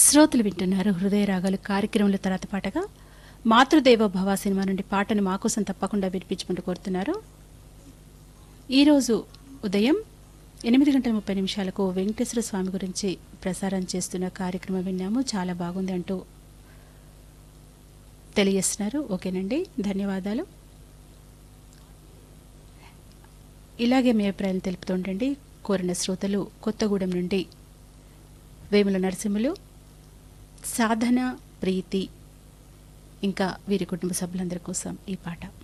శ్రోతలు వింటున్నారు హృదయ రాగాలు కార్యక్రమంలో తర్వాత పాటగా మాతృదేవ భవ సినిమా నుండి పాటను మా కోసం తప్పకుండా వినిపించమని కోరుతున్నారు ఈరోజు ఉదయం ఎనిమిది గంటల ముప్పై నిమిషాలకు వెంకటేశ్వర స్వామి గురించి ప్రసారం చేస్తున్న కార్యక్రమం విన్నాము చాలా బాగుంది అంటూ తెలియజేస్తున్నారు ఓకేనండి ధన్యవాదాలు ఇలాగే మీ అభిప్రాయాలు తెలుపుతుండండి కోరిన శ్రోతలు కొత్తగూడెం నుండి వేముల నరసింహులు సాధన ప్రీతి ఇంకా వీరి కుటుంబ సభ్యులందరి కోసం ఈ పాట